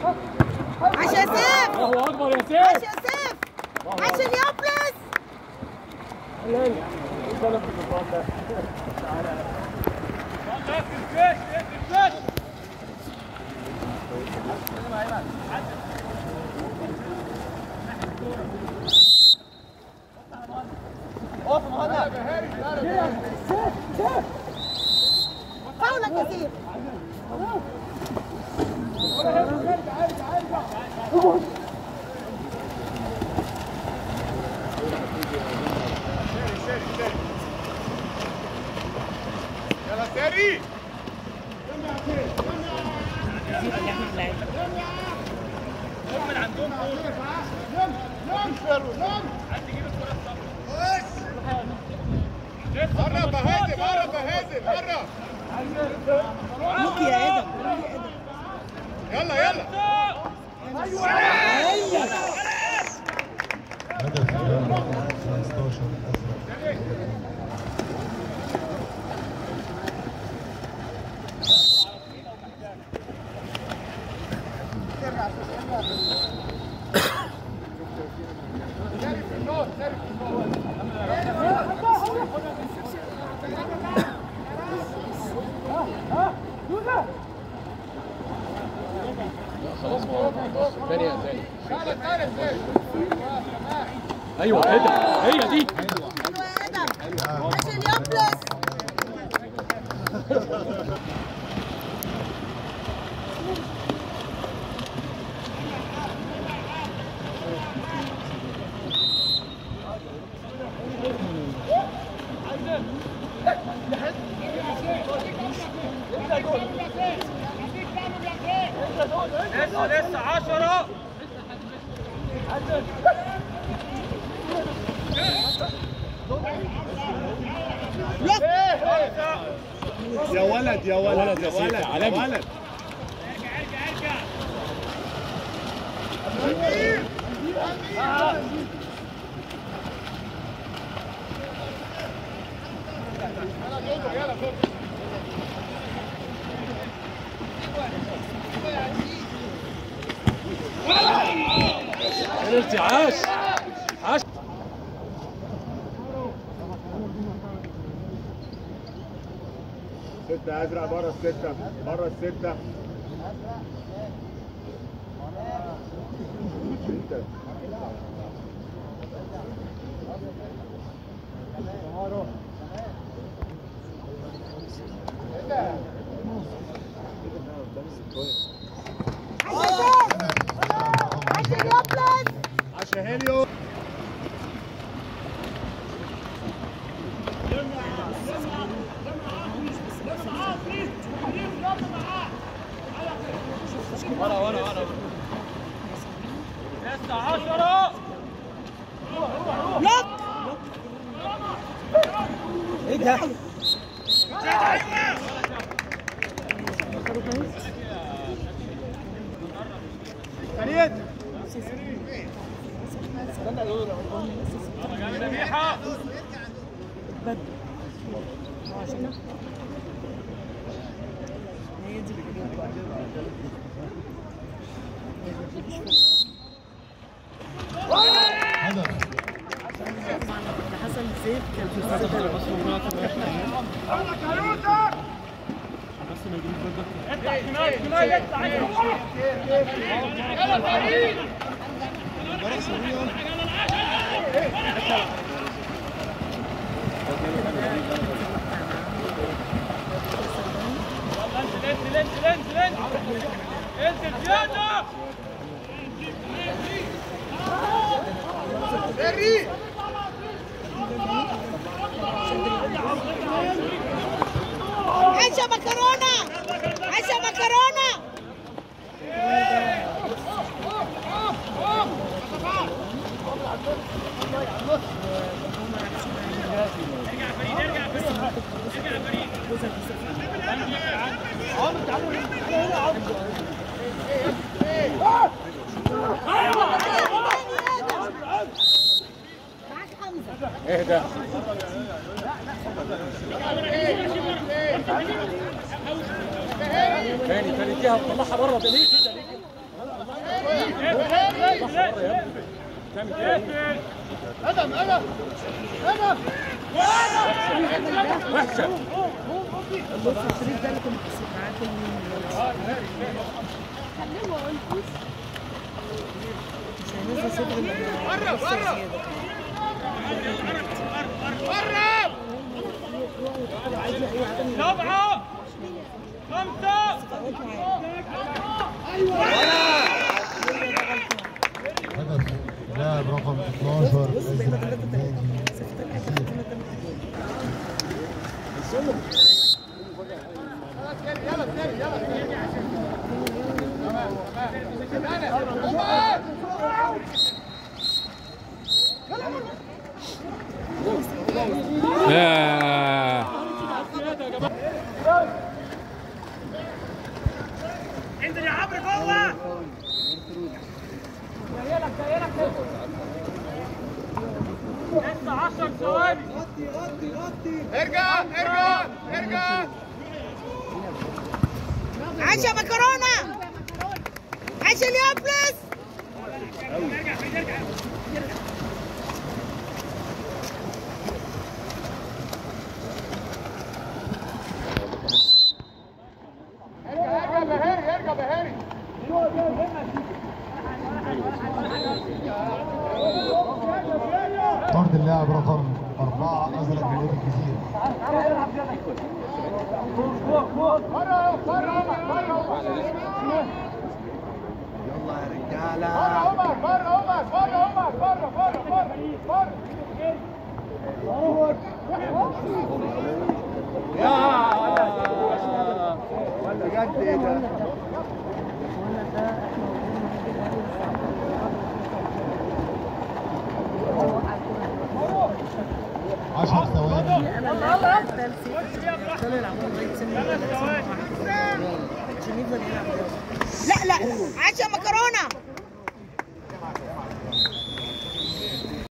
عاش يا سيف الله اكبر يا عاش سيف يا سيف عاش اليابلس فاولك يا سيف يلا ساري مرة بهادي مرة بهادي مرة ليك يا ادم يلا يلا هدف رقم 15 الازرق ثانية ثانية ايوه كده هي دي حلوة يا ادم عاش اليابلس لسه لسه 10 يا ولد يا ولد يا سيف، يا عالمي. بنالتي عاش عاش ستة أزرق بره الستة بره الستة ستة عاش اليابلس عشا هيليو ورا ورا ورا لسه 10 بلوك ايه ده فريد ذبيحة هدف حسن سيف كان في انزل انزل انزل انزل انزل زيادة سري عاش يا مكرونه عاش يا مكرونه معاك حمزه اهدى تاني تاني اديها طلعها بره ده ليه كده ليه كده وحشه بص الشريط ده اللي كنت معاه كل يوم مش هينزل صدر بره بره سبعة خمسة هدف لاعب رقم 12 بص بقينا ازرق 3 النادي 3 ياه انزل يا عمرو جوه لسه 10 ثواني ارجع ارجع ارجع عايشة مكرونة عايشة اليابلس طرد اللاعب رقم 4 ازرق من نادي الجزيره بجد ايه ده 10 ثواني انا اللي قتلت يفضلوا يلعبوا لغايه سن عشان يفضل يلعب لا لا عايشة مكرونة